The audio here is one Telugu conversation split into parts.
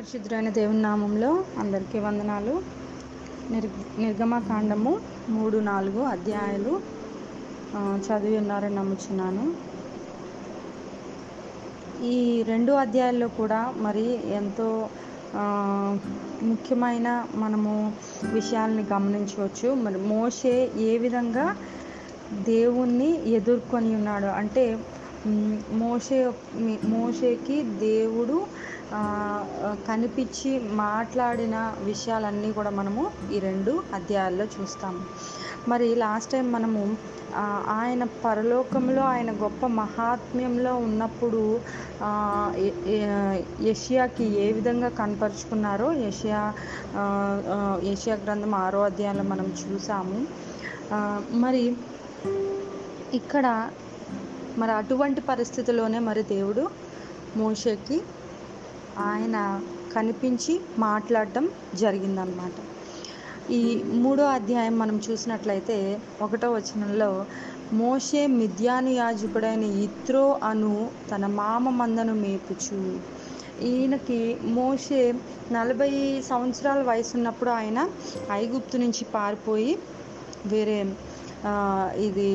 పరిశుద్ధుడైన దేవుని నామంలో అందరికీ వందనాలు నిర్ నిర్గమకాండము మూడు నాలుగు అధ్యాయాలు ఆ, చదివి ఉన్నారని నమ్ముచున్నాను ఈ రెండు అధ్యాయాల్లో కూడా మరి ఎంతో ఆ, ముఖ్యమైన మనము విషయాల్ని గమనించవచ్చు మరి మోషే ఏ విధంగా దేవుణ్ణి ఎదుర్కొని ఉన్నాడు అంటే మ్, మోషే మీ- మోషేకి దేవుడు ఆ, ఆ, కనిపించి మాట్లాడిన విషయాలన్నీ కూడా మనము ఈ రెండు అధ్యాయాల్లో చూస్తాము మరి లాస్ట్ టైం మనము ఆ, ఆయన పరలోకంలో ఆయన గొప్ప మహాత్మ్యంలో ఉన్నప్పుడు ఆ, ఎ- ఎ- యెషయాకి ఏ విధంగా కనపరుచుకున్నారో యెషయా ఆ, ఆ, యెషయా గ్రంథం ఆరో అధ్యాయంలో మనం చూసాము ఆ, మరి ఇక్కడ మరి అటువంటి పరిస్థితిలోనే మరి దేవుడు మోషేకి ఆయన కనిపించి మాట్లాడటం జరిగిందనమాట ఈ మూడో అధ్యాయం మనం చూసినట్లయితే ఒకటో వచనంలో మోషే మిద్యాను యాజకుడైన ఇత్రో అను తన మామ మందను మేపుచు ఈయనకి మోషే నలభై సంవత్సరాల వయసు ఉన్నప్పుడు ఆయన ఐగుప్తు నుంచి పారిపోయి వేరే ఆ, ఇది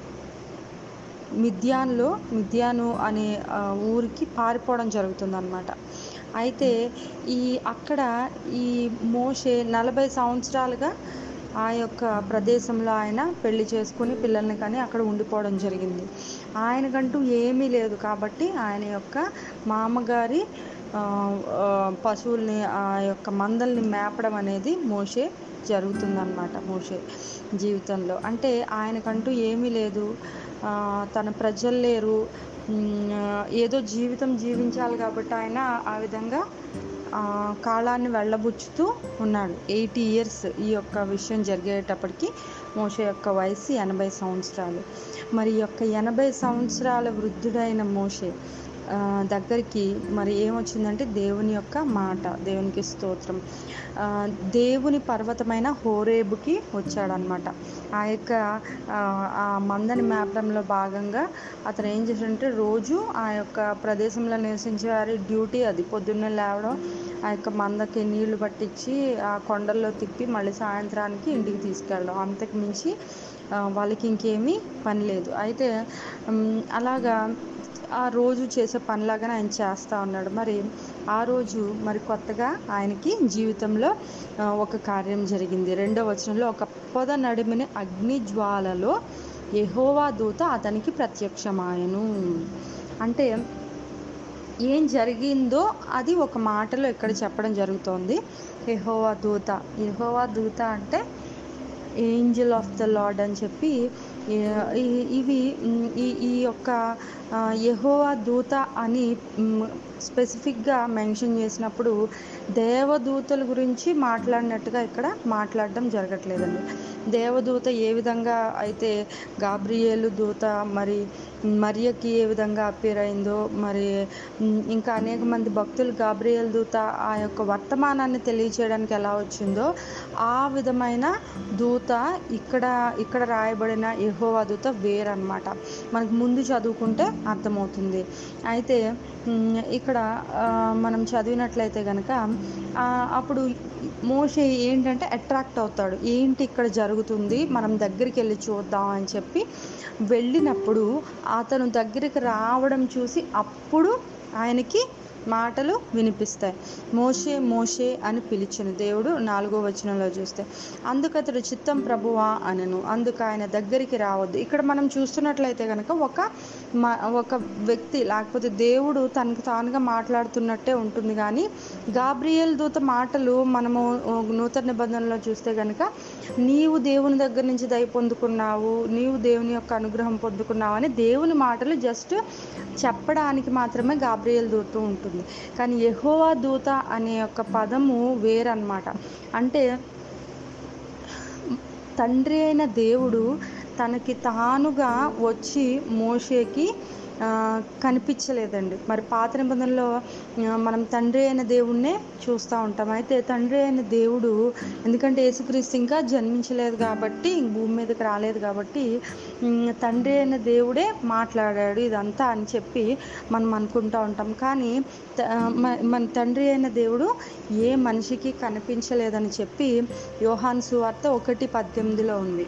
మిద్యాన్లో మిద్యాను అనే ఆ, ఊరికి పారిపోవడం జరుగుతుందన్నమాట అయితే ఈ అక్కడ ఈ మోషే నలభై సంవత్సరాలుగా ఆ యొక్క ప్రదేశంలో ఆయన పెళ్లి చేసుకుని పిల్లల్ని కానీ అక్కడ ఉండిపోవడం జరిగింది ఆయనకంటూ ఏమీ లేదు కాబట్టి ఆయన యొక్క మామగారి ఆ, ఆ, పశువుల్ని ఆ యొక్క మందల్ని మేపడం అనేది మోషే జరుగుతుందన్నమాట మోషే జీవితంలో అంటే ఆయనకంటూ ఏమీ లేదు ఆ, తన ప్రజలు లేరు ఉమ్, ఏదో జీవితం జీవించాలి కాబట్టి ఆయన ఆ విధంగా ఆ, కాలాన్ని వెళ్ళబుచ్చుతూ ఉన్నాడు ఎయిటీ ఇయర్స్ ఈ యొక్క విషయం జరిగేటప్పటికి మోషే యొక్క వయసు ఎనభై సంవత్సరాలు మరి ఈ యొక్క ఎనభై సంవత్సరాల వృద్ధుడైన మోషే ఆ, దగ్గరికి మరి ఏమొచ్చిందంటే దేవుని యొక్క మాట దేవునికి స్తోత్రం ఆ, దేవుని పర్వతమైన హోరేబుకి వచ్చాడనమాట ఆ యొక్క ఆ, ఆ మందని మేపడంలో భాగంగా అతను ఏం చేశాడంటే రోజు ఆ యొక్క ప్రదేశంలో నివసించే వారి డ్యూటీ అది పొద్దున్నే లేవడం ఆ యొక్క మందకి నీళ్లు పట్టించి ఆ కొండల్లో తిప్పి మళ్ళీ సాయంత్రానికి ఇంటికి తీసుకెళ్ళడం అంతకు మించి ఆ, వాళ్ళకి ఇంకేమీ పని లేదు అయితే ఉమ్, అలాగా ఆ రోజు చేసే పనిలాగానే ఆయన చేస్తూ ఉన్నాడు మరి ఆ రోజు మరి కొత్తగా ఆయనకి జీవితంలో ఆ, ఒక కార్యం జరిగింది రెండో వచనంలో ఒక పొద నడిమిని అగ్ని జ్వాలలో యెహోవా దూత అతనికి ప్రత్యక్షమాయను అంటే ఏం జరిగిందో అది ఒక మాటలో ఇక్కడ చెప్పడం జరుగుతోంది యెహోవా దూత యెహోవా దూత అంటే ఏంజల్ ఆఫ్ ద లార్డ్ అని చెప్పి ఈ- ఈ- ఇవి మ్, ఈ ఈ యొక్క ఆ, యెహోవా దూత అని మ్, స్పెసిఫిక్గా మెన్షన్ చేసినప్పుడు దేవదూతల గురించి మాట్లాడినట్టుగా ఇక్కడ మాట్లాడడం జరగట్లేదండి దేవదూత ఏ విధంగా అయితే గాబ్రియేలు దూత మరి మరియకి ఏ విధంగా అపేర్ అయిందో మరి మ్, ఇంకా అనేక మంది భక్తులు గాబ్రియేల్ దూత ఆ యొక్క వర్తమానాన్ని తెలియచేయడానికి ఎలా వచ్చిందో ఆ విధమైన దూత ఇక్కడ ఇక్కడ రాయబడిన యెహోవా దూత వేరనమాట మనకు ముందు చదువుకుంటే అర్థమవుతుంది అయితే మ్, ఇక్కడ ఆ, మనం చదివినట్లయితే కనుక అప్పుడు మోషే ఏంటంటే అట్రాక్ట్ అవుతాడు ఏంటి ఇక్కడ జరుగుతుంది మనం దగ్గరికి వెళ్ళి చూద్దాం అని చెప్పి వెళ్ళినప్పుడు అతను దగ్గరికి రావడం చూసి అప్పుడు ఆయనకి మాటలు వినిపిస్తాయి మోషే మోషే అని పిలిచిన దేవుడు నాలుగో వచనంలో చూస్తే అందుకు అతడు చిత్తం ప్రభువా అనను అందుకు ఆయన దగ్గరికి రావద్దు ఇక్కడ మనం చూస్తున్నట్లయితే కనుక ఒక మ- ఒక వ్యక్తి లేకపోతే దేవుడు తనకు తానుగా మాట్లాడుతున్నట్టే ఉంటుంది కానీ గాబ్రియల్ దూత మాటలు మనము ఆ, నూతన నిబంధనలో చూస్తే కనుక నీవు దేవుని దగ్గర నుంచి దయ పొందుకున్నావు నీవు దేవుని యొక్క అనుగ్రహం పొందుకున్నావు అని దేవుని మాటలు జస్ట్ చెప్పడానికి మాత్రమే గాబ్రియల్ దూత ఉంటుంది కానీ యెహోవా దూత అనే యొక్క పదము వేరన్నమాట అంటే తండ్రి అయిన దేవుడు తనకి తానుగా వచ్చి మోషేకి ఆ, కనిపించలేదండి మరి పాత నిబంధనలో ఆ, మనం తండ్రి అయిన దేవుణ్ణే చూస్తూ ఉంటాం అయితే తండ్రి అయిన దేవుడు ఎందుకంటే యేసుక్రీస్తు ఇంకా జన్మించలేదు కాబట్టి భూమి మీదకి రాలేదు కాబట్టి ఉమ్, తండ్రి అయిన దేవుడే మాట్లాడాడు ఇదంతా అని చెప్పి మనం అనుకుంటూ ఉంటాం కానీ త- మ- మన తండ్రి అయిన దేవుడు ఏ మనిషికి కనిపించలేదని చెప్పి యోహాన్ సువార్త ఒకటి పద్దెనిమిదిలో ఉంది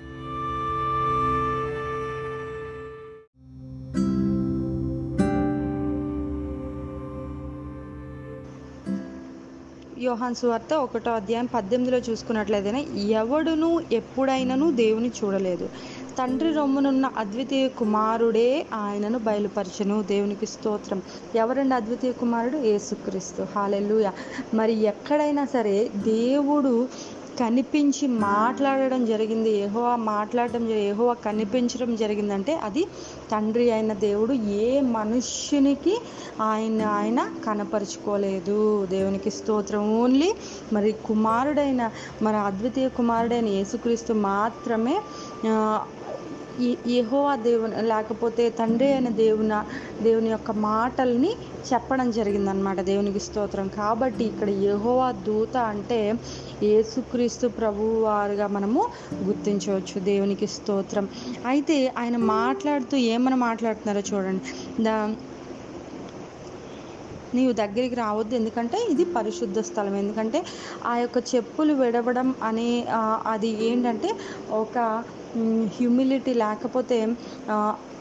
యోహాన్ సువార్త ఒకటో అధ్యాయం పద్దెనిమిదిలో చూసుకున్నట్లయితే ఎవడును ఎప్పుడైనను దేవుని చూడలేదు తండ్రి రొమ్మునున్న అద్వితీయ కుమారుడే ఆయనను బయలుపరచను దేవునికి స్తోత్రం ఎవరండి అద్వితీయ కుమారుడు యేసుక్రీస్తు హాలెల్లుయ మరి ఎక్కడైనా సరే దేవుడు కనిపించి మాట్లాడడం జరిగింది యెహోవా మాట్లాడడం యెహోవా కనిపించడం జరిగిందంటే అది తండ్రి అయిన దేవుడు ఏ మనుష్యునికి ఆయన ఆయన కనపరుచుకోలేదు దేవునికి స్తోత్రం ఓన్లీ మరి కుమారుడైన మరి అద్వితీయ కుమారుడైన యేసుక్రీస్తు మాత్రమే ఆ, ఈ యెహోవా దేవుని లేకపోతే తండ్రి అయిన దేవున దేవుని యొక్క మాటల్ని చెప్పడం జరిగిందనమాట దేవునికి స్తోత్రం కాబట్టి ఇక్కడ యెహోవా దూత అంటే యేసుక్రీస్తు ప్రభువు వారుగా మనము గుర్తించవచ్చు దేవునికి స్తోత్రం అయితే ఆయన మాట్లాడుతూ ఏమని మాట్లాడుతున్నారో చూడండి దా నీవు దగ్గరికి రావద్దు ఎందుకంటే ఇది పరిశుద్ధ స్థలం ఎందుకంటే ఆ యొక్క చెప్పులు విడవడం అనే ఆ, అది ఏంటంటే ఒక హ్యూమిలిటీ లేకపోతే ఆ,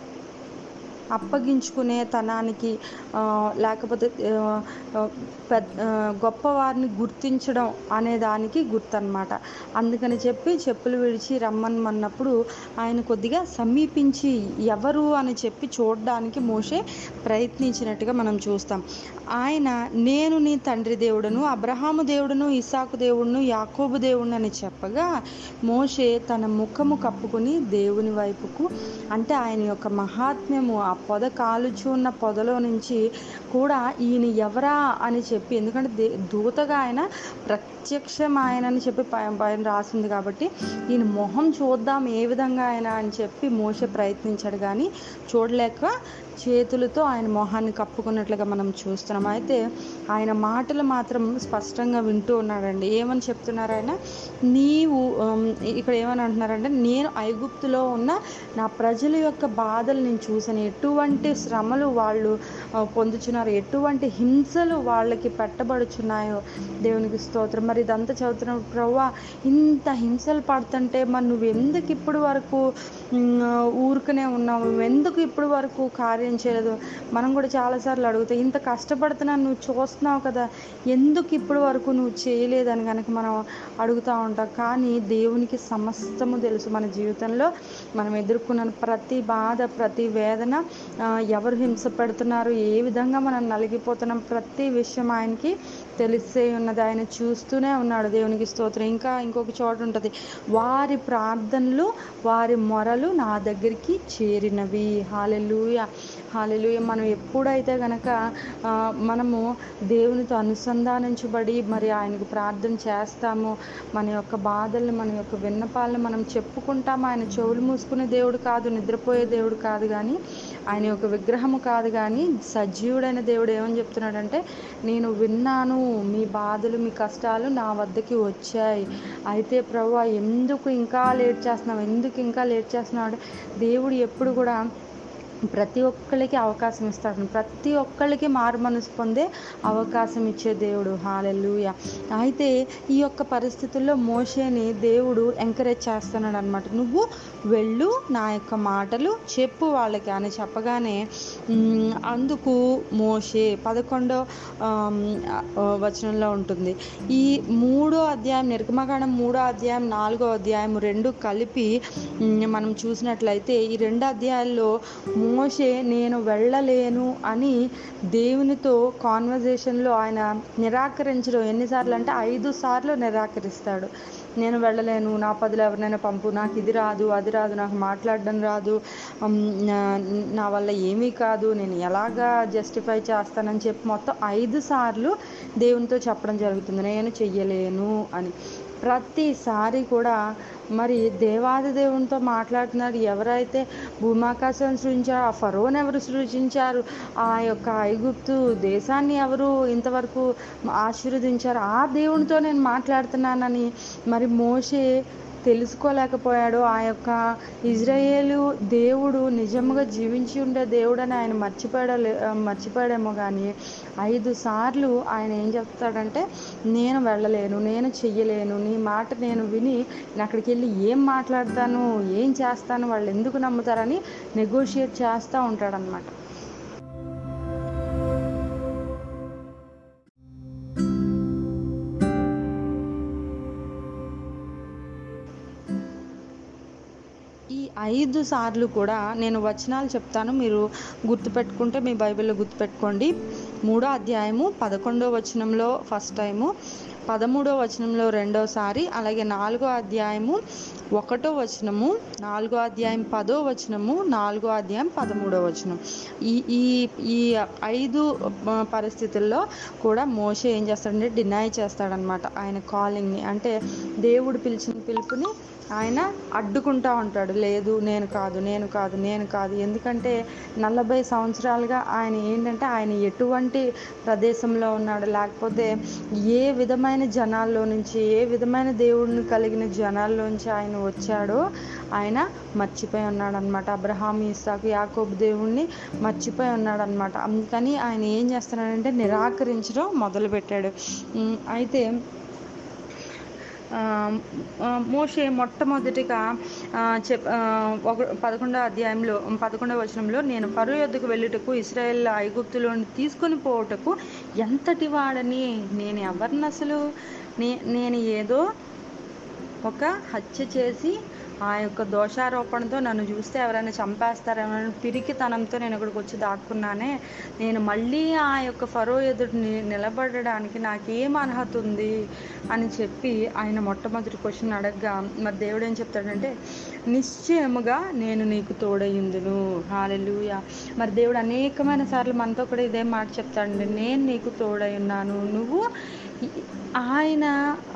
అప్పగించుకునే తనానికి ఆ, లేకపోతే ఆ, ఆ, పెద్ద ఆ, గొప్పవారిని గుర్తించడం అనే దానికి గుర్తనమాట అందుకని చెప్పి చెప్పులు విడిచి రమ్మన్నప్పుడు ఆయన కొద్దిగా సమీపించి ఎవరు అని చెప్పి చూడడానికి మోషే ప్రయత్నించినట్టుగా మనం చూస్తాం ఆయన నేను నీ తండ్రి దేవుడును అబ్రహాము దేవుడును ఇసాకు దేవుడును యాకోబు దేవుడును అని చెప్పగా మోషే తన ముఖము కప్పుకొని దేవుని వైపుకు అంటే ఆయన యొక్క మహాత్మ్యము ఆ పొద కాలుచు ఉన్న పొదలో నుంచి కూడా ఈయన ఎవరా అని చెప్పి ఎందుకంటే దే దూతగా ఆయన ప్రత్యక్షం ఆయన అని చెప్పి పై- పైన రాసింది కాబట్టి ఈయన మొహం చూద్దాం ఏ విధంగా ఆయన అని చెప్పి మోస ప్రయత్నించాడు కానీ చూడలేక చేతులతో ఆయన మొహాన్ని కప్పుకున్నట్లుగా మనం చూస్తున్నాం అయితే ఆయన మాటలు మాత్రం స్పష్టంగా వింటూ ఉన్నాడండి ఏమని చెప్తున్నారు ఆయన నీవు ఉమ్, ఇక్కడ ఏమని అంటున్నారంటే నేను ఐగుప్తులో ఉన్న నా ప్రజల యొక్క బాధలు నేను చూసాను ఎటువంటి శ్రమలు వాళ్ళు ఆ, పొందుచున్నారు ఎటువంటి హింసలు వాళ్ళకి పెట్టబడుచున్నాయో దేవునికి స్తోత్రం మరి ఇదంతా చదువుతున్న ప్రవ్వా ఇంత హింసలు పడుతుంటే మరి నువ్వు ఎందుకు ఇప్పుడు వరకు ఉమ్, ఊరుకునే ఉన్నావు నువ్వు ఎందుకు ఇప్పుడు వరకు కార్యం చేయలేదు మనం కూడా చాలాసార్లు అడుగుతాం ఇంత కష్టపడుతున్నా నువ్వు చూస్తున్నావు కదా ఎందుకు ఇప్పుడు వరకు నువ్వు చేయలేదని కనుక మనం అడుగుతూ ఉంటాం కానీ దేవునికి సమస్తము తెలుసు మన జీవితంలో మనం ఎదుర్కొన్న ప్రతి బాధ ప్రతి వేదన ఆ, ఎవరు హింస పెడుతున్నారు ఏ విధంగా మనం నలిగిపోతున్నాం ప్రతి విషయం ఆయనకి తెలిసే ఉన్నది ఆయన చూస్తూనే ఉన్నాడు దేవునికి స్తోత్రం ఇంకా ఇంకొక చోట ఉంటుంది వారి ప్రార్థనలు వారి మొరలు నా దగ్గరికి చేరినవి హాలెలూయ హాలెలూయ మనం ఎప్పుడైతే గనక ఆ, మనము దేవునితో అనుసంధానించబడి మరి ఆయనకు ప్రార్థన చేస్తాము మన యొక్క బాధల్ని మన యొక్క విన్నపాలను మనం చెప్పుకుంటాము ఆయన చెవులు మూసుకునే దేవుడు కాదు నిద్రపోయే దేవుడు కాదు కానీ ఆయన యొక్క విగ్రహము కాదు కానీ సజీవుడైన దేవుడు ఏమని చెప్తున్నాడంటే నేను విన్నాను మీ బాధలు మీ కష్టాలు నా వద్దకి వచ్చాయి అయితే ప్రభు ఎందుకు ఇంకా లేట్ చేస్తున్నావు ఎందుకు ఇంకా లేట్ చేస్తున్నావు దేవుడు ఎప్పుడు కూడా ప్రతి ఒక్కళ్ళకి అవకాశం ఇస్తాడు ప్రతి ఒక్కళ్ళకి మారు మనసు పొందే అవకాశం ఇచ్చే దేవుడు హాలెల్లుయ అయితే ఈ యొక్క పరిస్థితుల్లో మోషేని దేవుడు ఎంకరేజ్ చేస్తున్నాడు అనమాట నువ్వు వెళ్ళు నా యొక్క మాటలు చెప్పు వాళ్ళకి అని చెప్పగానే మ్, అందుకు మోషే పదకొండో ఆమ్, ఆ, వచనంలో ఉంటుంది ఈ మూడో అధ్యాయం నిర్గమకాండం మూడో అధ్యాయం నాలుగో అధ్యాయం రెండు కలిపి మ్, మనం చూసినట్లయితే ఈ రెండు అధ్యాయాల్లో మోషే నేను వెళ్ళలేను అని దేవునితో కాన్వర్జేషన్లో ఆయన నిరాకరించడం ఎన్నిసార్లు అంటే ఐదు సార్లు నిరాకరిస్తాడు నేను వెళ్ళలేను నా పదులు ఎవరినైనా పంపు నాకు ఇది రాదు అది రాదు నాకు మాట్లాడడం రాదు ఉమ్, నా- నా వల్ల ఏమీ కాదు నేను ఎలాగా జస్టిఫై చేస్తానని చెప్పి మొత్తం ఐదు సార్లు దేవునితో చెప్పడం జరుగుతుంది నేను చెయ్యలేను అని ప్రతిసారి కూడా మరి దేవాది దేవునితో మాట్లాడుతున్నాడు ఎవరైతే భూమాకాశం సృజించారో ఆ ఫరోని ఎవరు సృజించారు ఆ యొక్క ఐగుప్తు దేశాన్ని ఎవరు ఇంతవరకు ఆశీర్వదించారు ఆ దేవునితో నేను మాట్లాడుతున్నానని మరి మోషే తెలుసుకోలేకపోయాడు ఆ యొక్క ఇజ్రాయేలు దేవుడు నిజముగా జీవించి ఉండే దేవుడని ఆయన మర్చిపోయాడో లే- ఆ, మర్చిపోయాడేమో కానీ ఐదు సార్లు ఆయన ఏం చెప్తాడంటే నేను వెళ్ళలేను నేను చెయ్యలేను నీ మాట నేను విని నేను అక్కడికి వెళ్ళి ఏం మాట్లాడతాను ఏం చేస్తాను వాళ్ళు ఎందుకు నమ్ముతారని నెగోషియేట్ చేస్తూ ఉంటాడనమాట ఈ ఐదు సార్లు కూడా నేను వచనాలు చెప్తాను మీరు గుర్తుపెట్టుకుంటే మీ బైబిల్లో గుర్తుపెట్టుకోండి మూడో అధ్యాయము పదకొండో వచనంలో ఫస్ట్ టైము పదమూడో వచనంలో రెండోసారి అలాగే నాలుగో అధ్యాయము ఒకటో వచనము నాలుగో అధ్యాయం పదో వచనము నాలుగో అధ్యాయం పదమూడో వచనం ఈ ఈ ఈ ఐదు ఆ, పరిస్థితుల్లో కూడా మోషే ఏం చేస్తాడంటే డినై చేస్తాడనమాట ఆయన కాలింగ్ని అంటే దేవుడు పిలిచిన పిలుపుని ఆయన అడ్డుకుంటా ఉంటాడు లేదు నేను కాదు నేను కాదు నేను కాదు ఎందుకంటే నలభై సంవత్సరాలుగా ఆయన ఏంటంటే ఆయన ఎటువంటి ప్రదేశంలో ఉన్నాడు లేకపోతే ఏ విధమైన జనాల్లో నుంచి ఏ విధమైన దేవుడిని కలిగిన జనాల్లో నుంచి ఆయన వచ్చాడో ఆయన మర్చిపోయి ఉన్నాడు అనమాట అబ్రహాం ఇస్సాకు యాకోబు దేవుణ్ణి మర్చిపోయి ఉన్నాడు అనమాట అందుకని ఆయన ఏం చేస్తున్నాడంటే నిరాకరించడం మొదలుపెట్టాడు ఉమ్, అయితే ఆ, ఆ, మోషే మొట్టమొదటిగా ఆ, చెప్ ఆ, ఒక పదకొండో అధ్యాయంలో పదకొండవ వచనంలో నేను ఫరో యొద్దకు వెళ్ళుటకు ఇస్రాయేల్ ఐగుప్తులోని తీసుకొని పోవుటకు ఎంతటి వాడని నేను ఎవరిని అసలు నే నేను ఏదో ఒక హత్య చేసి ఆ యొక్క దోషారోపణతో నన్ను చూస్తే ఎవరైనా చంపేస్తారేమో పిరికితనంతో నేను ఇక్కడికి వచ్చి దాక్కున్నానే నేను మళ్ళీ ఆ యొక్క ఫరో ఎదుటి ని- నిలబడడానికి నాకేం అర్హత ఉంది అని చెప్పి ఆయన మొట్టమొదటి క్వశ్చన్ అడగగా మరి దేవుడు ఏం చెప్తాడంటే నిశ్చయముగా నేను నీకు తోడయ్యుందును హాలెలూయా మరి దేవుడు అనేకమైన సార్లు మనతో కూడా ఇదే మాట చెప్తాడండి నేను నీకు తోడై ఉన్నాను నువ్వు ఈ- ఆయన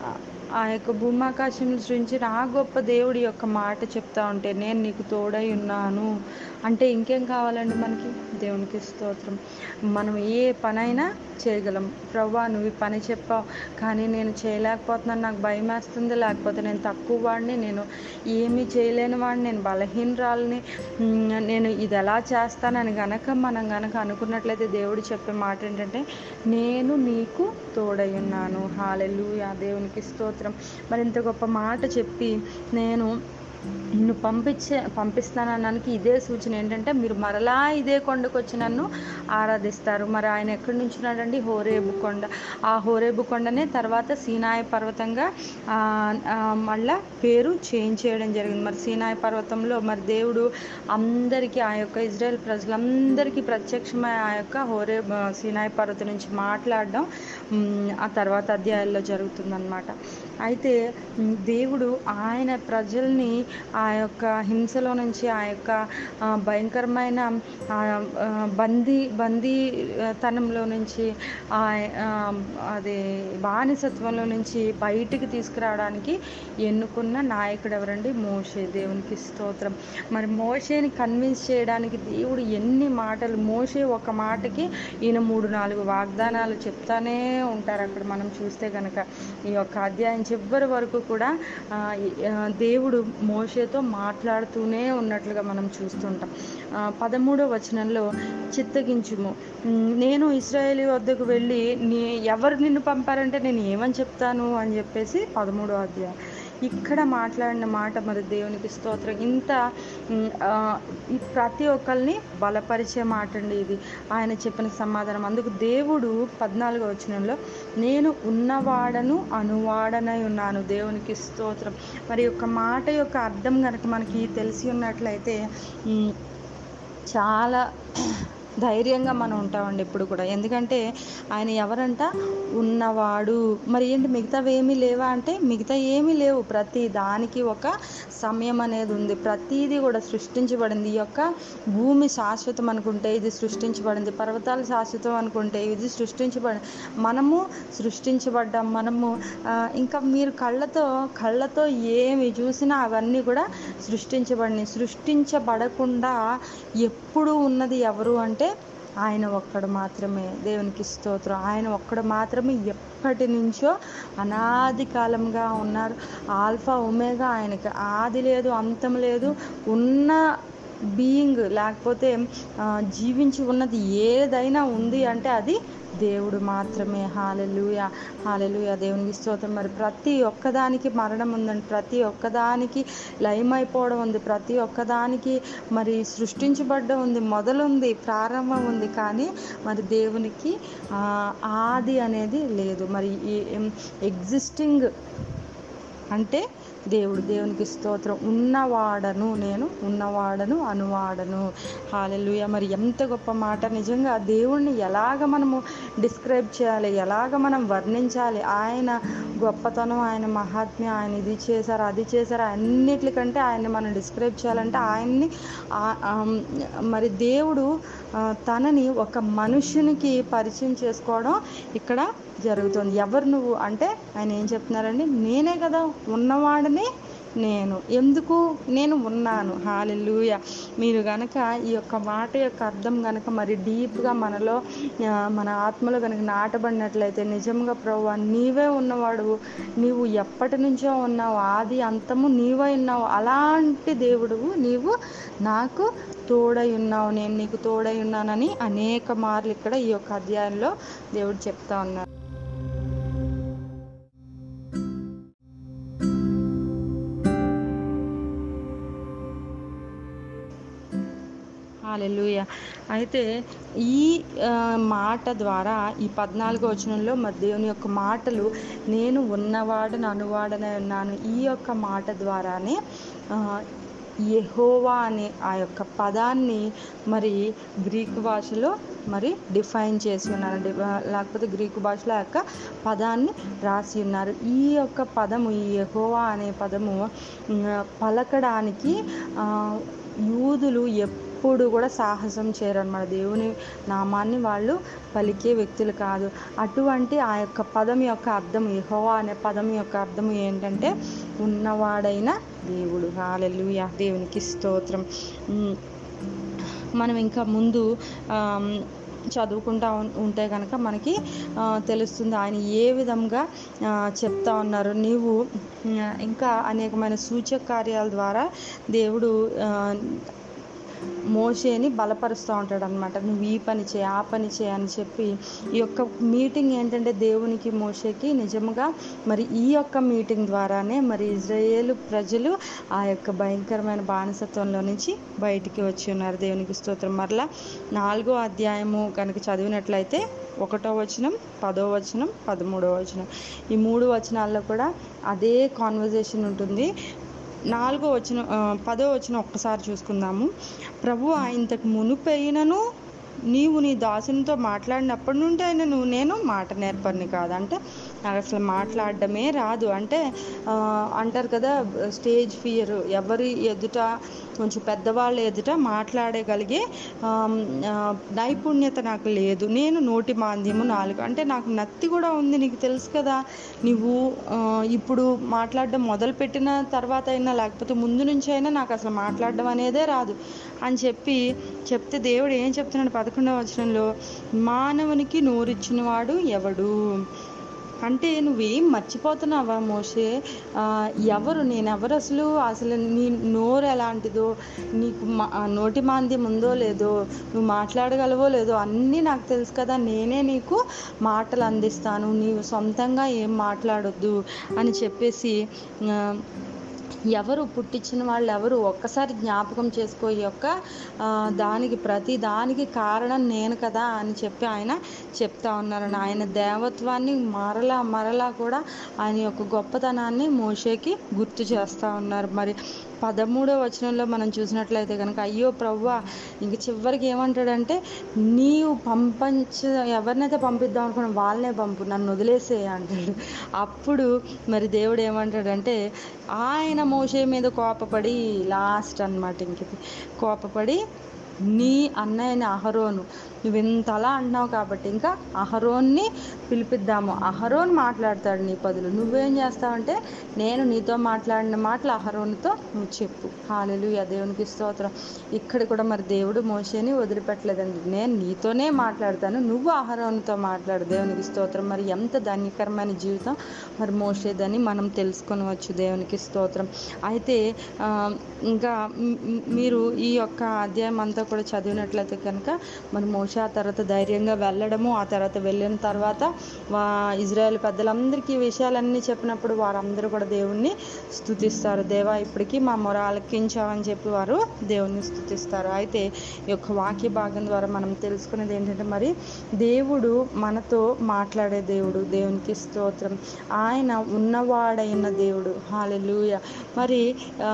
ఆ యొక్క భూమాకాశం సృష్టించిన ఆ గొప్ప దేవుడి యొక్క మాట చెప్తా ఉంటే నేను నీకు తోడై ఉన్నాను అంటే ఇంకేం కావాలండి మనకి దేవునికి స్తోత్రం మనం ఏ పనైనా చేయగలం ప్రవ్వా నువ్వు ఈ పని చెప్పావు కానీ నేను చేయలేకపోతున్నాను నాకు భయం వేస్తుంది లేకపోతే నేను తక్కువ వాడిని నేను ఏమీ చేయలేని వాడిని నేను బలహీనరాలని ఉమ్, నేను ఇది ఎలా చేస్తానని గనక మనం గనక అనుకున్నట్లయితే దేవుడు చెప్పే మాట ఏంటంటే నేను నీకు తోడై ఉన్నాను హాలెలూయా దేవునికి స్తోత్రం మరి ఇంత గొప్ప మాట చెప్పి నేను నిన్ను పంపించే పంపిస్తానన్నానికి ఇదే సూచన ఏంటంటే మీరు మరలా ఇదే కొండకు వచ్చి నన్ను ఆరాధిస్తారు మరి ఆయన ఎక్కడి నుంచి ఉన్నాడండి హోరేబు కొండ ఆ హోరేబు కొండనే తర్వాత సీనాయి పర్వతంగా ఆ, ఆ, మళ్ళా పేరు చేంజ్ చేయడం జరిగింది మరి సీనాయి పర్వతంలో మరి దేవుడు అందరికీ ఆ యొక్క ఇజ్రాయెల్ ప్రజలందరికీ ప్రత్యక్షమై ఆ యొక్క హోరే సీనాయి పర్వతం నుంచి మాట్లాడడం ఉమ్, ఆ తర్వాత అధ్యాయాల్లో జరుగుతుందన్నమాట అయితే ఉమ్, దేవుడు ఆయన ప్రజల్ని ఆ యొక్క హింసలో నుంచి ఆ యొక్క ఆ, భయంకరమైన ఆ, ఆ, బందీ బందీ ఆ, తనంలో నుంచి ఆ ఆ, అది బానిసత్వంలో నుంచి బయటికి తీసుకురావడానికి ఎన్నుకున్న నాయకుడు ఎవరండి మోషే దేవునికి స్తోత్రం మరి మోషేని కన్విన్స్ చేయడానికి దేవుడు ఎన్ని మాటలు మోషే ఒక మాటకి ఈయన మూడు నాలుగు వాగ్దానాలు చెప్తానే ఉంటారు అక్కడ మనం చూస్తే కనుక ఈ యొక్క అధ్యాయం చివరి వరకు కూడా ఆ, ఈ- ఆ, దేవుడు మోషేతో మాట్లాడుతూనే ఉన్నట్లుగా మనం చూస్తుంటాం ఆ, పదమూడో వచనంలో చిత్తగించుము ఉమ్, నేను ఇస్రాయేలీ వద్దకు వెళ్ళి నీ ఎవరు నిన్ను పంపారంటే నేను ఏమని చెప్తాను అని చెప్పేసి పదమూడో అధ్యాయం ఇక్కడ మాట్లాడిన మాట మరి దేవునికి స్తోత్రం ఇంత ఉమ్, ఆ, ఈ ప్రతి ఒక్కరిని బలపరిచే మాట అండి ఇది ఆయన చెప్పిన సమాధానం అందుకు దేవుడు పద్నాలుగో వచనంలో నేను ఉన్నవాడను అనువాడనై ఉన్నాను దేవునికి స్తోత్రం మరి యొక్క మాట యొక్క అర్థం కనుక మనకి తెలిసి ఉన్నట్లయితే ఉమ్, చాలా ధైర్యంగా మనం ఉంటామండి ఇప్పుడు కూడా ఎందుకంటే ఆయన ఎవరంట ఉన్నవాడు మరి ఏంటి మిగతావి ఏమీ లేవా అంటే మిగతా ఏమీ లేవు ప్రతి దానికి ఒక సమయం అనేది ఉంది ప్రతిదీ కూడా సృష్టించబడింది ఈ యొక్క భూమి శాశ్వతం అనుకుంటే ఇది సృష్టించబడింది పర్వతాలు శాశ్వతం అనుకుంటే ఇది సృష్టించబడింది మనము సృష్టించబడ్డాం మనము ఆ, ఇంకా మీరు కళ్ళతో కళ్ళతో ఏమి చూసినా అవన్నీ కూడా సృష్టించబడినాయి సృష్టించబడకుండా ఎప్పుడు ఉన్నది ఎవరు అంటే ఆయన ఒక్కడు మాత్రమే దేవునికి స్తోత్రం ఆయన ఒక్కడు మాత్రమే ఎప్పటి నుంచో అనాది కాలంగా ఉన్నారు ఆల్ఫా ఒమేగా ఆయనకి ఆది లేదు అంతం లేదు ఉన్న బీయింగ్ లేకపోతే ఆ, జీవించి ఉన్నది ఏదైనా ఉంది అంటే అది దేవుడు మాత్రమే హాలెలుయ హాలెలుయ దేవునికి స్తోత్రం మరి ప్రతి ఒక్కదానికి మరణం ఉందండి ప్రతి ఒక్కదానికి లయమైపోవడం ఉంది ప్రతి ఒక్కదానికి మరి సృష్టించబడ్డ ఉంది మొదలుంది ప్రారంభం ఉంది కానీ మరి దేవునికి ఆ, ఆది అనేది లేదు మరి ఈ ఎగ్జిస్టింగ్ అంటే దేవుడు దేవునికి స్తోత్రం ఉన్నవాడను నేను ఉన్నవాడను అనువాడను హాలెలుయ మరి ఎంత గొప్ప మాట నిజంగా దేవుణ్ణి ఎలాగ మనము డిస్క్రైబ్ చేయాలి ఎలాగ మనం వర్ణించాలి ఆయన గొప్పతనం ఆయన మహాత్మ్యం ఆయన ఇది చేశారు అది చేశారు అన్నిటికంటే ఆయన్ని మనం డిస్క్రైబ్ చేయాలంటే ఆయన్ని ఆ- ఆమ్, మరి దేవుడు ఆ, తనని ఒక మనుషునికి పరిచయం చేసుకోవడం ఇక్కడ జరుగుతుంది ఎవరు నువ్వు అంటే ఆయన ఏం చెప్తున్నారండి నేనే కదా ఉన్నవాడిని నేను ఎందుకు నేను ఉన్నాను హాలెలూయ మీరు గనక ఈ యొక్క మాట యొక్క అర్థం గనక మరి డీప్గా మనలో ఆ, మన ఆత్మలో కనుక నాటబడినట్లయితే నిజంగా ప్రభు నీవే ఉన్నవాడు నీవు ఎప్పటి నుంచో ఉన్నావు ఆది అంతము నీవే ఉన్నావు అలాంటి దేవుడువు నీవు నాకు తోడై ఉన్నావు నేను నీకు తోడై ఉన్నానని అనేక మార్లు ఇక్కడ ఈ యొక్క అధ్యాయంలో దేవుడు చెప్తా ఉన్నారు హాలెలూయ అయితే ఈ ఆ, మాట ద్వారా ఈ పద్నాలుగో వచనంలో మరి దేవుని యొక్క మాటలు నేను ఉన్నవాడను అనువాడనే ఉన్నాను ఈ యొక్క మాట ద్వారానే ఆ, యెహోవా అనే ఆ యొక్క పదాన్ని మరి గ్రీకు భాషలో మరి డిఫైన్ చేసి ఉన్నారు డి- లేకపోతే గ్రీకు భాషలో ఆ యొక్క పదాన్ని రాసి ఉన్నారు ఈ యొక్క పదము ఈ యెహోవా అనే పదము ఉమ్, పలకడానికి ఆ, యూదులు ఎప్పుడు కూడా సాహసం చేయరన్నమాట దేవుని నామాన్ని వాళ్ళు పలికే వ్యక్తులు కాదు అటువంటి ఆ యొక్క పదం యొక్క అర్థం యెహోవా అనే పదం యొక్క అర్థం ఏంటంటే ఉన్నవాడైన దేవుడు హాలెలూయా దేవునికి స్తోత్రం ఉమ్, మనం ఇంకా ముందు ఆమ్, చదువుకుంటా ఉం- ఉంటే కనుక మనకి ఆ, తెలుస్తుంది ఆయన ఏ విధంగా ఆ, చెప్తా ఉన్నారు నీవు ఆ, ఇంకా అనేకమైన సూచక కార్యాల ద్వారా దేవుడు ఆ, మోషేని బలపరుస్తూ ఉంటాడు అనమాట నువ్వు ఈ పని చేయి ఆ పని చేయి అని చెప్పి ఈ యొక్క మీటింగ్ ఏంటంటే దేవునికి మోషేకి నిజంగా మరి ఈ యొక్క మీటింగ్ ద్వారానే మరి ఇజ్రాయేలు ప్రజలు ఆ యొక్క భయంకరమైన బానిసత్వంలో నుంచి బయటికి వచ్చి ఉన్నారు దేవునికి స్తోత్రం మరలా నాలుగో అధ్యాయము కనుక చదివినట్లయితే ఒకటో వచనం పదో వచనం పదమూడో వచనం ఈ మూడు వచనాల్లో కూడా అదే కాన్వర్జేషన్ ఉంటుంది నాలుగో వచ్చిన పదో వచ్చిన ఒక్కసారి చూసుకుందాము ప్రభు ఇంతకు మునుపైనను నీవు నీ దాసునితో మాట్లాడినప్పటి నుండి అయినను నేను మాట నేర్పరిని కాదు అంటే నాకు అసలు మాట్లాడడమే రాదు అంటే ఆ, అంటారు కదా స్టేజ్ ఫియర్ ఎవరి ఎదుట కొంచెం పెద్దవాళ్ళ ఎదుట మాట్లాడగలిగే ఆమ్, ఆ, నైపుణ్యత నాకు లేదు నేను నోటి మాంద్యము నాలుగు అంటే నాకు నత్తి కూడా ఉంది నీకు తెలుసు కదా నువ్వు ఆ, ఇప్పుడు మాట్లాడడం మొదలుపెట్టిన తర్వాత అయినా లేకపోతే ముందు నుంచి అయినా నాకు అసలు మాట్లాడడం అనేదే రాదు అని చెప్పి చెప్తే దేవుడు ఏం చెప్తున్నాడు పదకొండవ వచనంలో మానవునికి నోరిచ్చిన వాడు ఎవడు అంటే నువ్వేం మర్చిపోతున్నావా మోషే ఆ, ఎవరు నేను ఎవరు అసలు అసలు నీ నోరు ఎలాంటిదో నీకు మా- ఆ, నోటి మాంద్యం ఉందో లేదో నువ్వు మాట్లాడగలవో లేదో అన్నీ నాకు తెలుసు కదా నేనే నీకు మాటలు అందిస్తాను నీవు సొంతంగా ఏం మాట్లాడొద్దు అని చెప్పేసి ఆ, ఎవరు పుట్టించిన వాళ్ళు ఎవరు ఒక్కసారి జ్ఞాపకం చేసుకో ఈ యొక్క ఆ, దానికి ప్రతి దానికి కారణం నేను కదా అని చెప్పి ఆయన చెప్తా ఉన్నారు ఆయన దేవత్వాన్ని మరలా మరలా కూడా ఆయన యొక్క గొప్పతనాన్ని మోషేకి గుర్తు చేస్తూ ఉన్నారు మరి పదమూడో వచనంలో మనం చూసినట్లయితే కనుక అయ్యో ప్రవ్వా ఇంక చివరికి ఏమంటాడంటే నీవు పంపించ ఎవరినైతే పంపిద్దాం అనుకున్నా వాళ్ళనే పంపు నన్ను వదిలేసే అంటాడు అప్పుడు మరి దేవుడు ఏమంటాడంటే ఆయన మోషే మీద కోపపడి లాస్ట్ అనమాట ఇంక ఇది. కోపపడి నీ అన్నయ్యని అహరోను నువ్వు ఇంతలా అంటున్నావు కాబట్టి ఇంకా అహరోన్ని పిలిపిద్దాము అహరోన్ మాట్లాడతాడు నీ పదులు నువ్వేం చేస్తావంటే నేను నీతో మాట్లాడిన మాటలు అహరోన్తో నువ్వు చెప్పు హాలెలు దేవునికి స్తోత్రం ఇక్కడ కూడా మరి దేవుడు మోషేని వదిలిపెట్టలేదండి నేను నీతోనే మాట్లాడతాను నువ్వు అహరోన్తో మాట్లాడు దేవునికి స్తోత్రం మరి ఎంత ధన్యకరమైన జీవితం మరి మోసేదని మనం తెలుసుకొనవచ్చు దేవునికి స్తోత్రం అయితే ఆ, ఇంకా మ్- మ్- మీరు ఈ యొక్క అధ్యాయం అంతా కూడా చదివినట్లయితే కనుక మరి మోషే ఆ తర్వాత ధైర్యంగా వెళ్ళడము ఆ తర్వాత వెళ్ళిన తర్వాత వా ఇజ్రాయెల్ పెద్దలందరికీ ఈ విషయాలన్నీ చెప్పినప్పుడు వారందరూ కూడా దేవుణ్ణి స్తుతిస్తారు దేవా ఇప్పటికీ మా మొర ఆలకించావని చెప్పి వారు దేవుణ్ణి స్తుతిస్తారు అయితే ఈ యొక్క వాక్య భాగం ద్వారా మనం తెలుసుకునేది ఏంటంటే మరి దేవుడు మనతో మాట్లాడే దేవుడు దేవునికి స్తోత్రం ఆయన ఉన్నవాడైన దేవుడు హాలెలూయ మరి ఆ,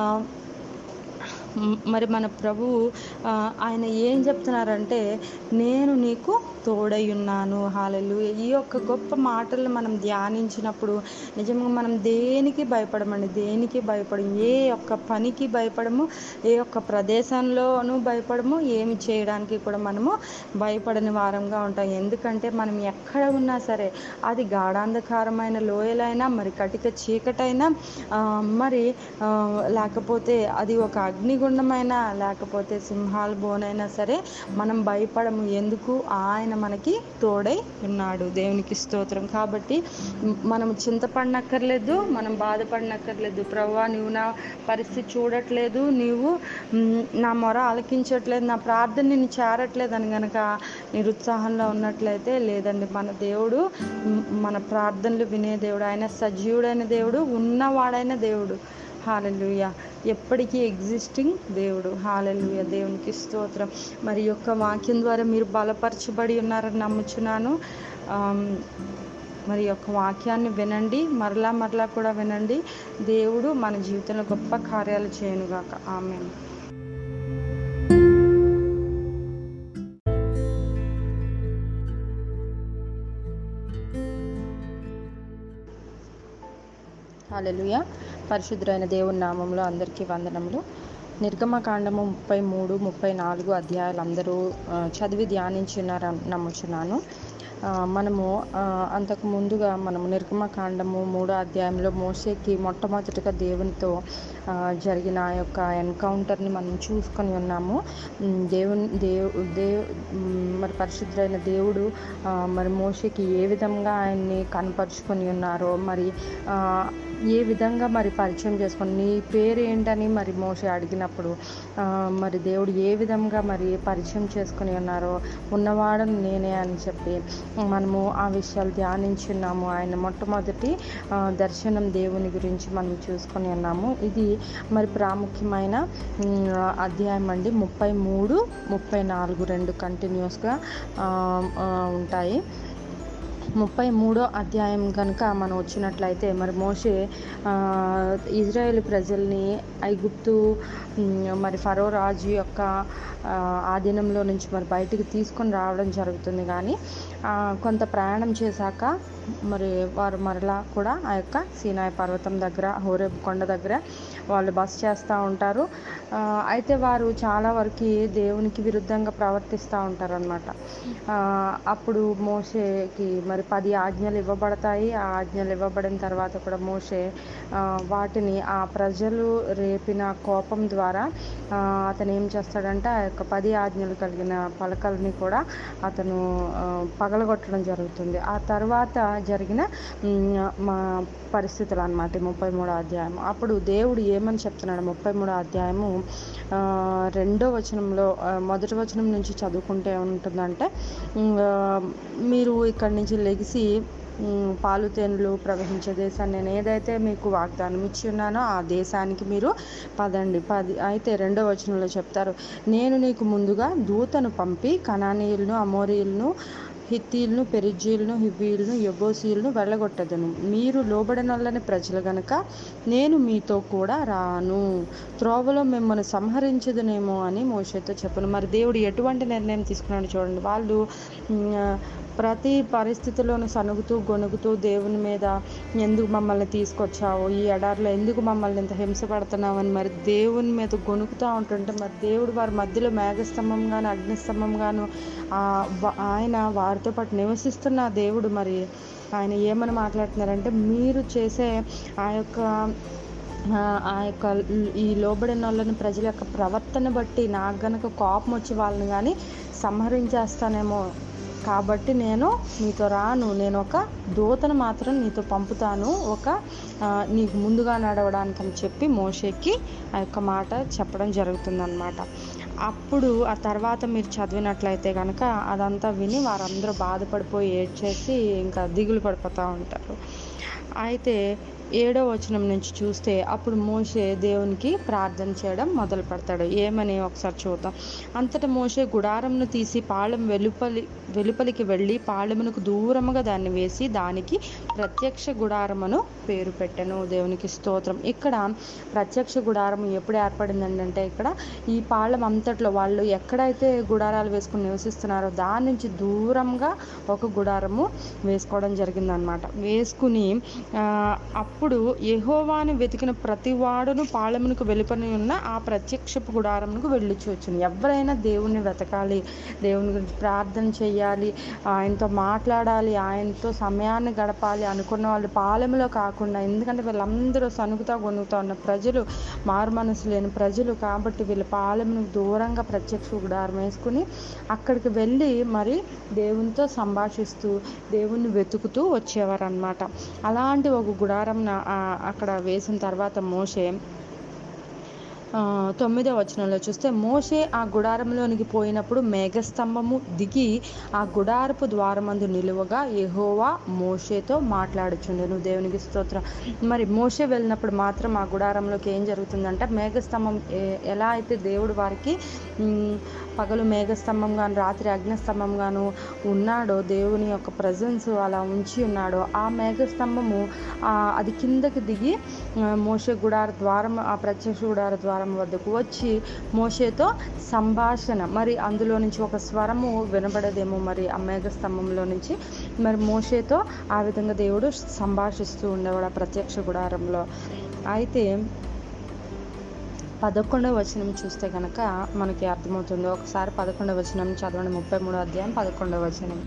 మ్- మరి మన ప్రభువు ఆ, ఆయన ఏం చెప్తున్నారంటే నేను నీకు తోడై ఉన్నాను హాలలు ఈ యొక్క గొప్ప మాటలను మనం ధ్యానించినప్పుడు నిజంగా మనం దేనికి భయపడమండి దేనికి భయపడము ఏ ఒక్క పనికి భయపడము ఏ ఒక్క ప్రదేశంలోనూ భయపడము ఏమి చేయడానికి కూడా మనము భయపడని వారంగా ఉంటాం ఎందుకంటే మనం ఎక్కడ ఉన్నా సరే అది గాఢాంధకారమైన లోయలైనా మరి కటిక చీకటైనా ఆ, మరి ఆ, లేకపోతే అది ఒక అగ్నిగుండమైన లేకపోతే సింహాల బోనైనా సరే మనం భయపడము ఎందుకు ఆయన మనకి తోడై ఉన్నాడు దేవునికి స్తోత్రం కాబట్టి మ్, మనం చింతపడనక్కర్లేదు మనం బాధపడనక్కర్లేదు ప్రవ్వా నువ్వు నా పరిస్థితి చూడట్లేదు నీవు మ్, నా మొర ఆలకించట్లేదు నా ప్రార్థన నేను చేరట్లేదు అని గనక నిరుత్సాహంలో ఉన్నట్లయితే లేదండి మన దేవుడు మ్, మన ప్రార్థనలు వినే దేవుడు ఆయన సజీవుడైన దేవుడు ఉన్నవాడైన దేవుడు హాలెలుయ ఎప్పటికీ ఎగ్జిస్టింగ్ దేవుడు హాలెలుయ దేవునికి స్తోత్రం మరి ఈ యొక్క వాక్యం ద్వారా మీరు బలపరచబడి ఉన్నారని నమ్ముచున్నాను ఆమ్, మరి ఈ యొక్క వాక్యాన్ని వినండి మరలా మరలా కూడా వినండి దేవుడు మన జీవితంలో గొప్ప కార్యాలు చేయనుగాక ఆమె హల్లెలూయా పరిశుద్ధుడైన దేవుని నామంలో అందరికీ వందనములు నిర్గమకాండము ముప్పై మూడు ముప్పై నాలుగు అధ్యాయాలు అందరూ ఆ, చదివి ధ్యానించున్నారని నమ్ముచున్నాను ఆ, మనము ఆ, అంతకు ముందుగా మనము నిర్గమకాండము మూడో అధ్యాయంలో మోసేకి మొట్టమొదటిగా దేవునితో ఆ, జరిగిన ఆ యొక్క ఎన్కౌంటర్ని మనం చూసుకొని ఉన్నాము ఉమ్, దేవుని దేవు దేవు ఉమ్, మరి పరిశుద్ధుడైన దేవుడు ఆ, మరి మోషేకి ఏ విధంగా ఆయన్ని కనపరుచుకొని ఉన్నారో మరి ఆ, ఏ విధంగా మరి పరిచయం చేసుకొని నీ పేరు ఏంటని మరి మోషే అడిగినప్పుడు ఆ, మరి దేవుడు ఏ విధంగా మరి పరిచయం చేసుకొని ఉన్నారో ఉన్నవాడను నేనే అని చెప్పి మనము ఆ విషయాలు ధ్యానించున్నాము ఆయన మొట్టమొదటి ఆ, దర్శనం దేవుని గురించి మనం చూసుకొని ఉన్నాము ఇది మరి ప్రాముఖ్యమైన ఉమ్, అధ్యాయం అండి ముప్పై మూడు ముప్పై నాలుగు రెండు కంటిన్యూస్గా ఉంటాయి ముప్పై మూడో అధ్యాయం కనుక మనం వచ్చినట్లయితే మరి మోషే ఆ, ఇజ్రాయేల్ ప్రజల్ని ఐగుప్తు ఉమ్, మరి ఫరో రాజు యొక్క ఆ, ఆధీనంలో నుంచి మరి బయటికి తీసుకొని రావడం జరుగుతుంది కానీ ఆ, కొంత ప్రయాణం చేశాక మరి వారు మరలా కూడా ఆ యొక్క సీనాయి పర్వతం దగ్గర హోరేబ్ కొండ దగ్గర వాళ్ళు బస చేస్తూ ఉంటారు ఆ, అయితే వారు చాలా వరకు దేవునికి విరుద్ధంగా ప్రవర్తిస్తూ ఉంటారు అనమాట అప్పుడు మోషేకి మరి పది ఆజ్ఞలు ఇవ్వబడతాయి ఆ ఆజ్ఞలు ఇవ్వబడిన తర్వాత కూడా మోషే ఆ, వాటిని ఆ ప్రజలు రేపిన కోపం ద్వారా ఆ, అతను ఏం చేస్తాడంటే ఆ యొక్క పది ఆజ్ఞలు కలిగిన పలకల్ని కూడా అతను ఆ, పగలగొట్టడం జరుగుతుంది ఆ తర్వాత జరిగిన ఉమ్, మా పరిస్థితులు అనమాట ముప్పై మూడో అధ్యాయం అప్పుడు దేవుడు ఏమని చెప్తున్నాడు ముప్పై మూడో అధ్యాయము ఆ, రెండో వచనంలో ఆ, మొదటి వచనం నుంచి చదువుకుంటే ఏముంటుందంటే ఉమ్, ఆ, మీరు ఇక్కడి నుంచి లెగిసి ఉమ్, పాలు తేనెలు ప్రవహించే దేశాన్ని నేను ఏదైతే మీకు వాగ్దానం ఇచ్చి ఉన్నానో ఆ దేశానికి మీరు పదండి పది అయితే రెండో వచనంలో చెప్తారు నేను నీకు ముందుగా దూతను పంపి కనానీయులను అమోరీయులను హిత్తీలను పెరిజీలను హివ్వీలను యబోసీలను వెళ్ళగొట్టెదను మీరు లోబడనొల్లని ప్రజలు గనుక నేను మీతో కూడా రాను త్రోవలో మిమ్మల్ని సంహరించదునేమో అని మోషేతో చెప్పను మరి దేవుడు ఎటువంటి నిర్ణయం తీసుకున్నాడు చూడండి వాళ్ళు ఉమ్, ప్రతి పరిస్థితిలోనూ సనుగుతూ గొనుగుతూ దేవుని మీద ఎందుకు మమ్మల్ని తీసుకొచ్చావు ఈ ఎడారిలో ఎందుకు మమ్మల్ని ఇంత హింస పడుతున్నావు అని మరి దేవుని మీద గొనుకుతూ ఉంటుంటే మరి దేవుడు వారి మధ్యలో మేఘస్తంభంగాను అగ్నిస్తంభంగాను ఆ వ- ఆయన వారితో పాటు నివసిస్తున్న దేవుడు మరి ఆయన ఏమని మాట్లాడుతున్నారంటే మీరు చేసే ఆ యొక్క ఆ, ఆ యొక్క ఈ లోబడిన వాళ్ళని ప్రజల యొక్క ప్రవర్తన బట్టి నాకు గనక కోపం వచ్చి వాళ్ళని కానీ సంహరించేస్తానేమో కాబట్టి నేను నీతో రాను నేను ఒక దూతను మాత్రం నీతో పంపుతాను ఒక ఆ, నీకు ముందుగా నడవడానికి అని చెప్పి మోషేకి ఆ యొక్క మాట చెప్పడం జరుగుతుందన్నమాట అప్పుడు ఆ తర్వాత మీరు చదివినట్లయితే కనుక అదంతా విని వారందరూ బాధపడిపోయి ఏడ్చేసి ఇంకా దిగులు పడిపోతూ ఉంటారు అయితే ఏడో వచనం నుంచి చూస్తే అప్పుడు మోషే దేవునికి ప్రార్థన చేయడం మొదలు పెడతాడు ఏమని ఒకసారి చూద్దాం అంతటా మోషే గుడారంను తీసి పాళెం వెలుపలి వెలుపలికి వెళ్ళి పాళెమునకు దూరముగా దాన్ని వేసి దానికి ప్రత్యక్ష గుడారమును పేరు పెట్టెను దేవునికి స్తోత్రం ఇక్కడ ప్రత్యక్ష గుడారం ఎప్పుడు ఏర్పడిందండి అంటే ఇక్కడ ఈ పాళెం అంతట్లో వాళ్ళు ఎక్కడైతే గుడారాలు వేసుకుని నివసిస్తున్నారో దాని నుంచి దూరంగా ఒక గుడారము వేసుకోవడం జరిగిందనమాట వేసుకుని ఆ, అప్పుడు యెహోవాను వెతికిన ప్రతి వాడును పాళెమునకు వెలుపని ఉన్న ఆ ప్రత్యక్షపు గుడారమునకు వెళ్ళి చూచును ఎవరైనా దేవుణ్ణి వెతకాలి దేవుని గురించి ప్రార్థన చేయాలి ఆయనతో మాట్లాడాలి ఆయనతో సమయాన్ని గడపాలి అనుకున్న వాళ్ళు పాలెంలో కాకుండా ఎందుకంటే వీళ్ళందరూ సనుగుతా గొనుగుతా ఉన్న ప్రజలు మారు మనసు లేని ప్రజలు కాబట్టి వీళ్ళు పాలెంను దూరంగా ప్రత్యక్ష గుడారం వేసుకుని అక్కడికి వెళ్ళి మరి దేవునితో సంభాషిస్తూ దేవుణ్ణి వెతుకుతూ వచ్చేవారు అనమాట అలాంటి ఒక గుడారం అక్కడ వేసిన తర్వాత మోషే ఆ, తొమ్మిదో వచనంలో చూస్తే మోషే ఆ గుడారంలోనికి పోయినప్పుడు మేఘస్తంభము దిగి ఆ గుడారపు ద్వారమందు నిలువగా యెహోవా మోషేతో మాట్లాడుచుండెను దేవునికి స్తోత్రం మరి మోషే వెళ్ళినప్పుడు మాత్రం ఆ గుడారంలోకి ఏం జరుగుతుందంటే మేఘస్తంభం ఏ- ఎలా అయితే దేవుడు వారికి ఉమ్, పగలు మేఘస్తంభం గాను రాత్రి అగ్నిస్తంభం గాను ఉన్నాడో దేవుని యొక్క ప్రజెన్స్ అలా ఉంచి ఉన్నాడో ఆ మేఘస్తంభము ఆ, అది కిందకి దిగి ఆ, మోషే గుడార ద్వారం ఆ ప్రత్యక్ష గుడార ద్వారం వద్దకు వచ్చి మోషేతో సంభాషణ మరి అందులో నుంచి ఒక స్వరము వినబడేదేమో మరి ఆ మేఘస్తంభంలో నుంచి మరి మోషేతో ఆ విధంగా దేవుడు సంభాషిస్తూ ఉండేవాడు ఆ ప్రత్యక్ష గుడారంలో అయితే పదకొండవ వచనం చూస్తే కనుక మనకి అర్థమవుతుంది ఒకసారి పదకొండవ వచనం చదవండి ముప్పై మూడో అధ్యాయం పదకొండవ వచనం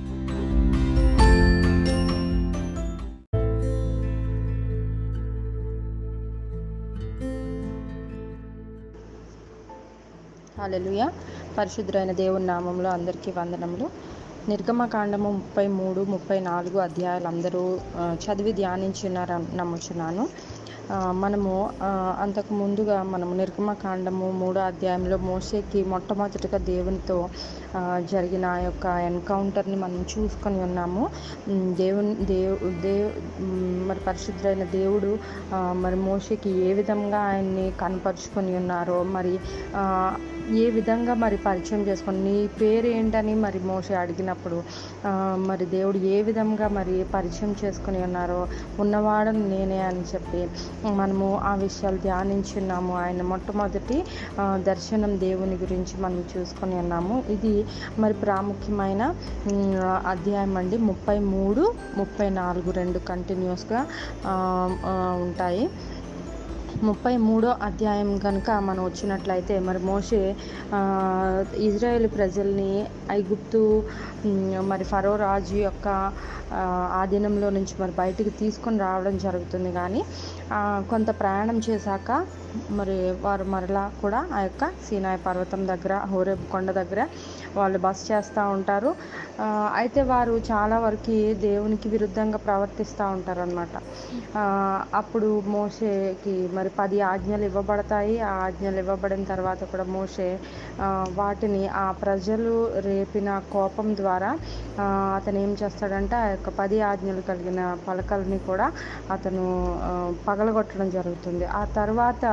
హల్లెలూయా పరిశుద్ధులైన దేవుని నామంలో అందరికీ వందనములు నిర్గమకాండము ముప్పై మూడు ముప్పై నాలుగు అధ్యాయాలు అందరూ ఆ, చదివి ధ్యానించున్నారని నమ్ముచున్నాను ఆ, మనము ఆ, అంతకు ముందుగా మనము నిర్గమకాండము మూడో అధ్యాయంలో మోసేకి మొట్టమొదటిగా దేవునితో ఆ, జరిగిన ఆ యొక్క ఎన్కౌంటర్ని మనం చూసుకొని ఉన్నాము ఉమ్, దేవుని దేవు దేవ్ ఉమ్, మరి పరిశుద్ధులైన దేవుడు ఆ, మరి మోషేకి ఏ విధంగా ఆయన్ని కనపరుచుకొని ఉన్నారో మరి ఆ, ఏ విధంగా మరి పరిచయం చేసుకొని నీ పేరు ఏంటని మరి మోషే అడిగినప్పుడు ఆ, మరి దేవుడు ఏ విధంగా మరి పరిచయం చేసుకొని ఉన్నారో ఉన్నవాడని నేనే అని చెప్పి మనము ఆ విషయాలు ధ్యానించున్నాము ఆయన మొట్టమొదటి ఆ, దర్శనం దేవుని గురించి మనం చూసుకొని ఉన్నాము ఇది మరి ప్రాముఖ్యమైన ఉమ్, అధ్యాయం అండి ముప్పై మూడు ముప్పై నాలుగు రెండు కంటిన్యూస్గా ఉంటాయి ముప్పై మూడో అధ్యాయం కనుక మనం వచ్చినట్లయితే మరి మోషే ఆ, ఇజ్రాయేల్ ప్రజల్ని ఐగుప్తు ఉమ్, మరి ఫరో రాజు యొక్క ఆ, ఆధీనంలో నుంచి మరి బయటికి తీసుకొని రావడం జరుగుతుంది కానీ ఆ, కొంత ప్రయాణం చేశాక మరి వారు మరలా కూడా ఆ యొక్క సీనాయి పర్వతం దగ్గర హోరేబ్ కొండ దగ్గర వాళ్ళు బస చేస్తూ ఉంటారు ఆ, అయితే వారు చాలా వరకు దేవునికి విరుద్ధంగా ప్రవర్తిస్తూ ఉంటారు అనమాట అప్పుడు మోషేకి మరి పది ఆజ్ఞలు ఇవ్వబడతాయి ఆ ఆజ్ఞలు ఇవ్వబడిన తర్వాత కూడా మోషే ఆ, వాటిని ఆ ప్రజలు రేపిన కోపం ద్వారా ఆ, అతను ఏం చేస్తాడంటే ఆ యొక్క పది ఆజ్ఞలు కలిగిన పలకల్ని కూడా అతను ఆ, పగలగొట్టడం జరుగుతుంది ఆ తర్వాత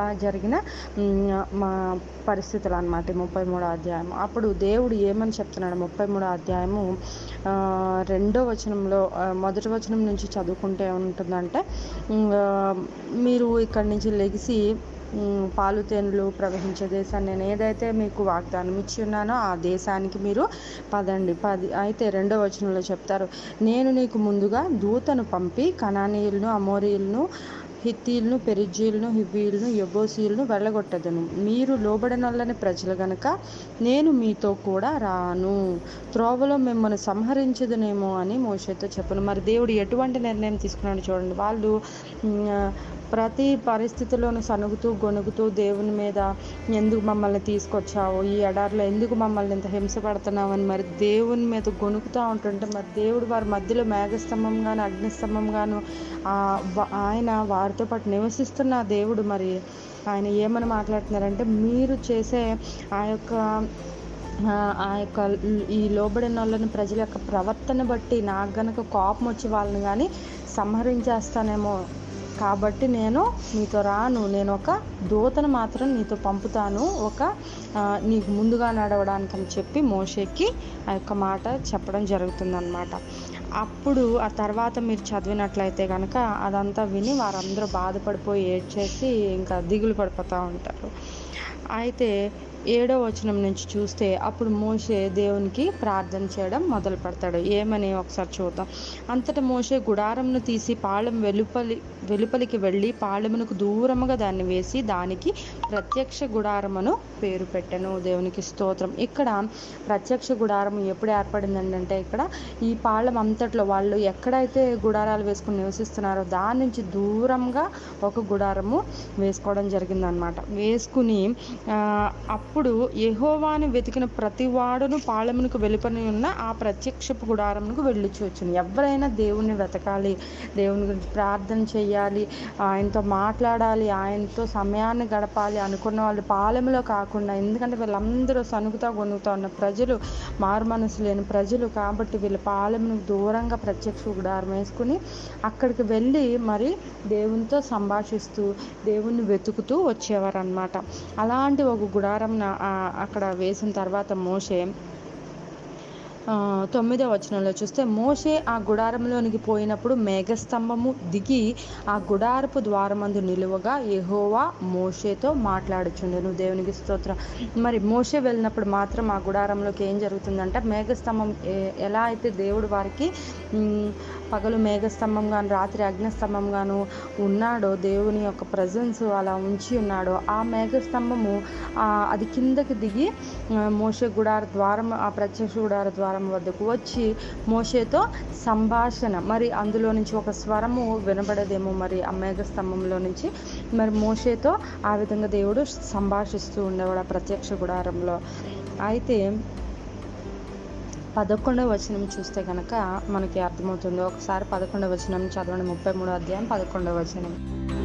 జరిగిన మ్, మా పరిస్థితులు అనమాట ముప్పై మూడో అధ్యాయం అప్పుడు దేవుడు ఏమని చెప్తున్నాడు ముప్పై మూడో అధ్యాయము ఆ, రెండో వచనంలో ఆ, మొదటి వచనం నుంచి చదువుకుంటే ఉంటుందంటే మ్, ఆ, మీరు ఇక్కడి నుంచి లెగిసి మ్, పాలు తేనెలు ప్రవహించే దేశాన్ని నేను ఏదైతే మీకు వాగ్దానం ఇచ్చి ఉన్నానో ఆ దేశానికి మీరు పదండి పది అయితే రెండో వచనంలో చెప్తారు నేను నీకు ముందుగా దూతను పంపి కనానీయులను అమోరీయులను హిత్తీలను పెరిజీలను హివ్వీలను యబోసీలను వెళ్ళగొట్టదను మీరు లోబడనొల్లని ప్రజలు గనుక నేను మీతో కూడా రాను త్రోవలో మిమ్మల్ని సంహరించదునేమో అని మోషేతో చెప్పను మరి దేవుడు ఎటువంటి నిర్ణయం తీసుకున్నాడు చూడండి వాళ్ళు ఉమ్, ప్రతి పరిస్థితిలోనూ సనుగుతూ గొనుగుతూ దేవుని మీద ఎందుకు మమ్మల్ని తీసుకొచ్చావు ఈ ఎడారిలో ఎందుకు మమ్మల్ని ఇంత హింస పడుతున్నావని మరి దేవుని మీద గొనుకుతూ ఉంటుంటే మరి దేవుడు వారి మధ్యలో మేఘస్తంభం గాను అగ్నిస్తంభం గాను ఆ వ- ఆయన వారితో పాటు నివసిస్తున్న దేవుడు మరి ఆయన ఏమని మాట్లాడుతున్నారంటే మీరు చేసే ఆ యొక్క ఆ ఆ యొక్క ఈ లోబడిన వాళ్ళని ప్రజల యొక్క ప్రవర్తన బట్టి నాకు గనక కోపం వచ్చి వాళ్ళని కానీ సంహరించేస్తానేమో కాబట్టి నేను నీతో రాను నేను ఒక దూతను మాత్రం నీతో పంపుతాను ఒక ఆ, నీకు ముందుగా నడవడానికి అని చెప్పి మోషేకి ఆ యొక్క మాట చెప్పడం జరుగుతుందన్నమాట అప్పుడు ఆ తర్వాత మీరు చదివినట్లయితే కనుక అదంతా విని వారందరూ బాధపడిపోయి ఏడ్చేసి ఇంకా దిగులు పడిపోతూ ఉంటారు అయితే ఏడో వచనం నుంచి చూస్తే అప్పుడు మోషే దేవునికి ప్రార్థన చేయడం మొదలు పెడతాడు ఏమని ఒకసారి చూద్దాం అంతటా మోషే గుడారంను తీసి పాళెం వెలుపలి వెలుపలికి వెళ్ళి పాళెమునకు దూరముగా దాన్ని వేసి దానికి ప్రత్యక్ష గుడారమును పేరు పెట్టెను దేవునికి స్తోత్రం ఇక్కడ ప్రత్యక్ష గుడారం ఎప్పుడు ఏర్పడిందండి అంటే ఇక్కడ ఈ పాళెం అంతట్లో వాళ్ళు ఎక్కడైతే గుడారాలు వేసుకుని నివసిస్తున్నారో దాని నుంచి దూరంగా ఒక గుడారము వేసుకోవడం జరిగిందనమాట వేసుకుని ఆ, అప్పుడు యెహోవాను వెతికిన ప్రతి వాడును పాళెమునకు వెలుపని ఉన్న ఆ ప్రత్యక్షపు గుడారమునకు వెళ్ళిచూచును ఎవరైనా దేవుణ్ణి వెతకాలి దేవుని గురించి ప్రార్థన చేయాలి ఆయనతో మాట్లాడాలి ఆయనతో సమయాన్ని గడపాలి అనుకున్న వాళ్ళు పాలెంలో కాకుండా ఎందుకంటే వీళ్ళందరూ సనుగుతా గొనుగుతా ఉన్న ప్రజలు మారు మనసు లేని ప్రజలు కాబట్టి వీళ్ళ పాలెమును దూరంగా ప్రత్యక్ష గుడారం వేసుకుని అక్కడికి వెళ్ళి మరి దేవునితో సంభాషిస్తూ దేవుణ్ణి వెతుకుతూ వచ్చేవారు అనమాట అలాంటి ఒక గుడారం అక్కడ వేసిన తర్వాత మోషే ఆ, తొమ్మిదో వచనంలో చూస్తే మోషే ఆ గుడారంలోనికి పోయినప్పుడు మేఘస్తంభము దిగి ఆ గుడారపు ద్వారమందు నిలువగా యెహోవా మోషేతో మాట్లాడుచుండెను దేవునికి స్తోత్రం మరి మోషే వెళ్ళినప్పుడు మాత్రం ఆ గుడారంలోకి ఏం జరుగుతుందంటే మేఘస్తంభం ఏ- ఎలా అయితే దేవుడు వారికి ఉమ్, పగలు మేఘస్తంభం గాను రాత్రి అగ్నిస్తంభం గాను ఉన్నాడో దేవుని యొక్క ప్రజెన్స్ అలా ఉంచి ఉన్నాడో ఆ మేఘస్తంభము ఆ, అది కిందకి దిగి ఆ, మోషే గుడార ద్వారం ఆ ప్రత్యక్ష గుడార ద్వారం వద్దకు వచ్చి మోషేతో సంభాషణ మరి అందులో నుంచి ఒక స్వరము వినబడదేమో మరి ఆ మేఘస్తంభంలో నుంచి మరి మోషేతో ఆ విధంగా దేవుడు సంభాషిస్తూ ఉండేవాడు ఆ ప్రత్యక్ష గుడారంలో అయితే పదకొండవ వచనం చూస్తే కనుక మనకి అర్థమవుతుంది ఒకసారి పదకొండవ వచనం చదవండి ముప్పై మూడో అధ్యాయం పదకొండవ వచనం